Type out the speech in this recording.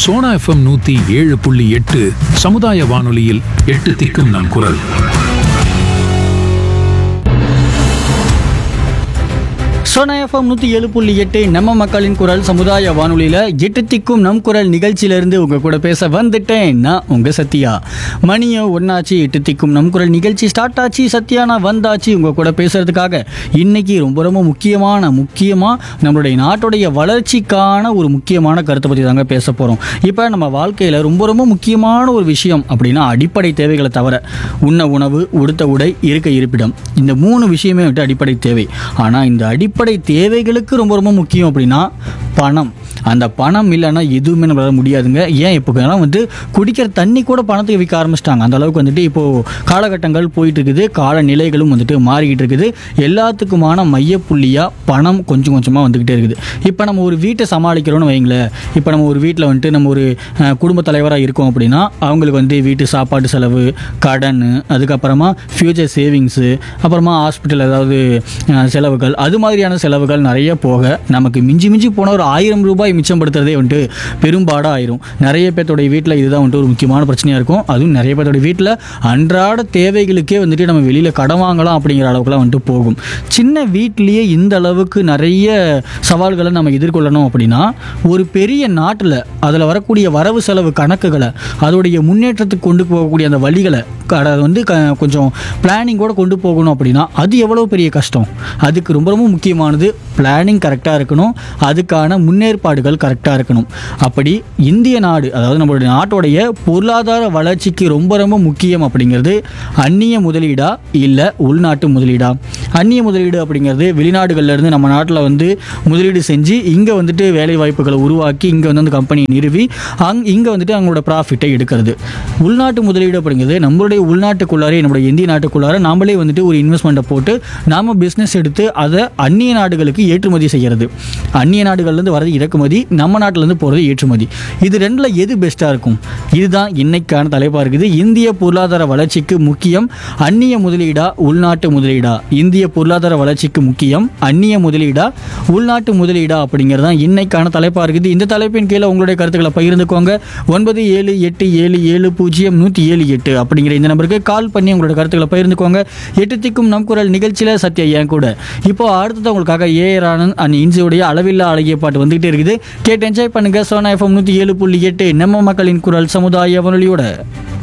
Sona FM நூத்தி ஏழு புள்ளி எட்டு சமுதாய வானொலியில் எட்டு திக்கும் நம் குரல் சோனா எஃப்எம் நூற்றி ஏழு புள்ளி எட்டு நம்ம மக்களின் குரல் சமுதாய வானொலியில் எட்டு திக்கும் நம் குரல் நிகழ்ச்சியிலேருந்து உங்கள் கூட பேச வந்துட்டேன் நான் உங்கள் சத்யா மணியோ ஒன்னாச்சு எட்டு திக்கும் நம் குரல் நிகழ்ச்சி ஸ்டார்ட் ஆச்சு சத்யா நான் வந்தாச்சு உங்கள் கூட பேசுறதுக்காக இன்னைக்கு ரொம்ப ரொம்ப முக்கியமான முக்கியமாக நம்மளுடைய நாட்டுடைய வளர்ச்சிக்கான ஒரு முக்கியமான கருத்தை பற்றி தாங்க பேச போகிறோம் இப்போ நம்ம வாழ்க்கையில் ரொம்ப ரொம்ப முக்கியமான ஒரு விஷயம் அப்படின்னா அடிப்படை தேவைகளை தவிர உண்ண உணவு உடுத்த உடை இருக்க இருப்பிடம் இந்த மூணு விஷயமே வந்துட்டு அடிப்படை தேவை ஆனால் இந்த அடிப்படை தேவைகளுக்கு ரொம்ப ரொம்ப முக்கியம் அப்படின்னா பணம் அந்த பணம் இல்லைன்னா எதுவுமே நம்மளால முடியாதுங்க ஏன் இப்போ வந்து குடிக்கிற தண்ணி கூட பணத்துக்கு விற்க ஆரம்பிச்சிட்டாங்க அந்த அளவுக்கு வந்துட்டு இப்போது காலகட்டங்கள் போயிட்டு இருக்குது காலநிலைகளும் வந்துட்டு மாறிக்கிட்டு இருக்குது எல்லாத்துக்குமான மையப்புள்ளியாக பணம் கொஞ்சம் கொஞ்சமாக வந்துக்கிட்டே இருக்குது இப்போ நம்ம ஒரு வீட்டை சமாளிக்கிறோம்னு வைங்களேன் இப்போ நம்ம ஒரு வீட்டில் வந்துட்டு நம்ம ஒரு அஹ், குடும்ப தலைவராக இருக்கோம் அப்படின்னா அவங்களுக்கு வந்து வீட்டு சாப்பாட்டு செலவு கடன் அதுக்கப்புறமா ஃப்யூச்சர் சேவிங்ஸு அப்புறமா ஹாஸ்பிட்டல் ஏதாவது அஹ், செலவுகள் அது மாதிரியான செலவுகள் நிறைய போக நமக்கு மிஞ்சி மிஞ்சி போன ஒரு ஆயிரம் ரூபாய் மிச்சப்படுத்துறதே வந்துட்டு பெரும்பாடாக ஆயிரும் நிறைய பேர்த்தோடைய வீட்டில் இதுதான் வந்துட்டு ஒரு முக்கியமான பிரச்சனையாக இருக்கும் அதுவும் நிறைய பேர்த்தோட வீட்டில் அன்றாட தேவைகளுக்கே வந்துட்டு நம்ம வெளியில் கடன் வாங்கலாம் அப்படிங்கிற அளவுக்குலாம் வந்துட்டு போகும் சின்ன வீட்லேயே இந்த அளவுக்கு நிறைய சவால்களை நம்ம எதிர்கொள்ளணும் அப்படின்னா ஒரு பெரிய நாட்டில் அதில் வரக்கூடிய வரவு செலவு கணக்குகளை அதோடைய முன்னேற்றத்துக்கு கொண்டு போகக்கூடிய அந்த வழிகளை க- அதை வந்து க கொஞ்சம் பிளானிங்கோட கொண்டு போகணும் அப்படின்னா அது எவ்வளோ பெரிய கஷ்டம் அதுக்கு ரொம்ப ரொம்ப முக்கியமானது பிளானிங் கரெக்டாக இருக்கணும் அதுக்கான முன்னேற்பாடுகள் கரெக்டாக இருக்கணும் அப்படி இந்திய நாடு அதாவது நம்மளுடைய நாட்டோடைய பொருளாதார வளர்ச்சிக்கு ரொம்ப ரொம்ப முக்கியம் அப்படிங்கிறது அந்நிய முதலீடா இல்லை உள்நாட்டு முதலீடா அந்நிய முதலீடு அப்படிங்கிறது வெளிநாடுகள்ல இருந்து நம்ம நாட்டில் வந்து முதலீடு செஞ்சு இங்கே வந்துட்டு வேலை வாய்ப்புகளை உருவாக்கி இங்கே வந்து அந்த கம்பெனியை நிறுவி அங் இங்கே வந்துட்டு அவங்களோட ப்ராஃபிட்டை எடுக்கிறது உள்நாட்டு முதலீடு அப்படிங்கிறது நம்மளுடைய உள்நாட்டுக்குள்ளாரே நம்மளுடைய இந்திய நாட்டுக்குள்ளார நாமளே வந்துட்டு ஒரு இன்வெஸ்ட்மெண்ட்டை போட்டு நாம் பிஸ்னஸ் எடுத்து அதை அந்நிய நாடுகளுக்கு ஏற்றுமதி செய்கிறது அந்நிய நாடுகள்லேருந்து வரது இறக்குமதி நம்ம நாட்டிலேருந்து போகிறது ஏற்றுமதி இது ரெண்டில் எது பெஸ்ட்டாக இருக்கும் இதுதான் இன்னைக்கான தலைப்பாக இருக்குது இந்திய பொருளாதார வளர்ச்சிக்கு முக்கியம் அந்நிய முதலீடா உள்நாட்டு முதலீடா இந்திய பொருளாதார வளர்ச்சிக்கு முக்கியம் அந்நிய முதலீடா உள்நாட்டு முதலீடா அப்படிங்கிறது தான் இன்னைக்கான தலைப்பாக இருக்குது இந்த தலைப்பின் கீழே உங்களுடைய கருத்துக்களை பகிர்ந்துக்கோங்க ஒன்பது ஏழு எட்டு ஏழு ஏழு பூஜ்ஜியம் நூற்றி ஏழு எட்டு அப்படிங்கிற இந்த நம்பருக்கு கால் பண்ணி உங்களோட கருத்துக்களை பகிர்ந்துக்கோங்க எட்டு திக்கும் நம் குரல் நிகழ்ச்சியில் சத்யா ஏன் கூட இப்போ அடுத்தது உங்களுக்காக ஏஆர் ஆனந்த் அண்ட் இன்சியுடைய அளவில்லா அழகிய பாட்டு வந்துகிட்டே இருக்குது கேட்டு என்ஜாய் பண்ணுங்க சோனா எஃப்எம் நூற்றி ஏழு புள்ளி எட்டு நம்ம மக்களின் குரல் சமுதாய வானொலியோட